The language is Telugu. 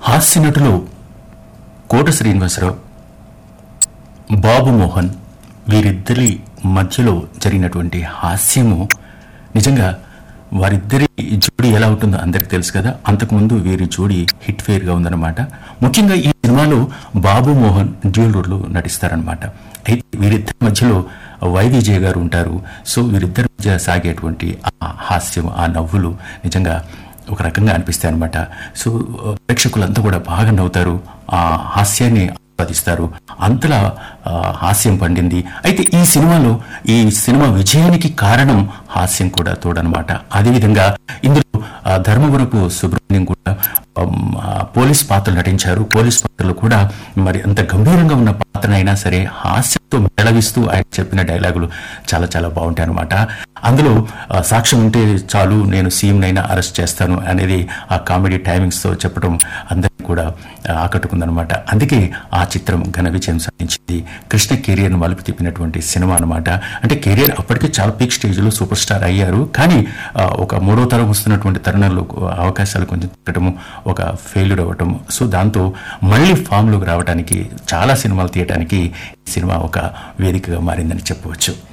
హాస్య నటులు కోట శ్రీనివాసరావు బాబు మోహన్ వీరిద్దరి మధ్యలో జరిగినటువంటి హాస్యము నిజంగా వారిద్దరి జోడి ఎలా ఉంటుందో అందరికి తెలుసు కదా అంతకుముందు వీరి జోడి హిట్ ఫెయిర్ గా ఉందన్నమాట ముఖ్యంగా ఈ సినిమాలో బాబు మోహన్ డ్యూల్ రోల్ నటిస్తారనమాట అయితే వీరిద్దరి మధ్యలో వై విజయ్ గారు ఉంటారు సో వీరిద్దరి మధ్య సాగేటువంటి ఆ హాస్యం ఆ నవ్వులు నిజంగా ఒక రకంగా అనిపిస్తాయి అనమాట సో ప్రేక్షకులంతా కూడా బాగా నవ్వుతారు ఆ హాస్యాన్ని ఆస్వాదిస్తారు అంతలా ఆ, హాస్యం పండింది అయితే ఈ సినిమాలో ఈ సినిమా విజయానికి కారణం హాస్యం కూడా తోడనమాట అదేవిధంగా ఇందులో ఆ, ధర్మవరపు సుబ్రహ్మణ్యం కూడా ఆమ్, ఆ, పోలీస్ పాత్రలు నటించారు పోలీస్ పాత్రలు కూడా మరి అంత గంభీరంగా ఉన్న పాత్రనైనా సరే హాస్యంతో మెళవిస్తూ ఆయన చెప్పిన డైలాగులు చాలా చాలా బాగుంటాయి అనమాట అందులో ఆ, సాక్ష్యం ఉంటే చాలు నేను సీఎం నైనా అరెస్ట్ చేస్తాను అనేది ఆ కామెడీ టైమింగ్స్ తో చెప్పడం అందరికీ కూడా ఆ, ఆకట్టుకుందనమాట అందుకే ఆ చిత్రం ఘన విజయం సాధించింది కృష్ణ కెరియర్ మలుపు తిప్పినటువంటి సినిమా అనమాట అంటే కెరియర్ అప్పటికే చాలా పీక్ స్టేజ్ లో సూపర్ స్టార్ అయ్యారు కానీ ఆ, ఒక మూడో తరం వస్తున్నటువంటి తరుణంలో అవకాశాలు కొంచెం తగ్గటము ఒక ఫెయిల్యూర్ అవ్వటం సో దాంతో మళ్ళీ ఫామ్ లోకి రావడానికి చాలా సినిమాలు తీయడానికి ఈ సినిమా ఒక వేదికగా మారిందని చెప్పవచ్చు